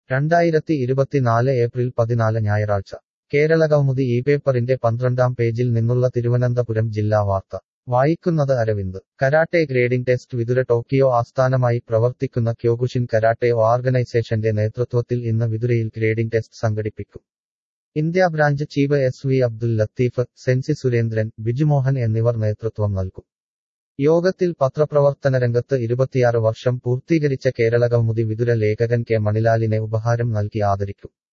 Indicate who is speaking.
Speaker 1: രണ്ടായിരത്തി ഇരുപത്തിനാല് ഏപ്രിൽ പതിനാല് ഞായറാഴ്ച കേരള കൗമുദി ഈ പേപ്പറിന്റെ പന്ത്രണ്ടാം പേജിൽ നിന്നുള്ള തിരുവനന്തപുരം ജില്ലാ വാർത്ത വായിക്കുന്നത് Aravind karate grading test Vithura Tokyo ആസ്ഥാനമായി പ്രവർത്തിക്കുന്ന ക്യോകുഷിൻ കരാട്ടെ ഓർഗനൈസേഷന്റെ നേതൃത്വത്തിൽ ഇന്ന് വിതുരയിൽ ഗ്രേഡിംഗ് ടെസ്റ്റ് സംഘടിപ്പിക്കും India branch chief S V Abdul Latheef sensei Surendran Bijumohan എന്നിവർ നേതൃത്വം നൽകും യോഗത്തിൽ പത്രപ്രവർത്തന രംഗത്ത് ഇരുപത്തിയാറ് വർഷം പൂർത്തീകരിച്ച കേരള കൗമുദി വിതുര ലേഖകൻ കെ മണിലാലിനെ ഉപഹാരം നൽകി ആദരിക്കും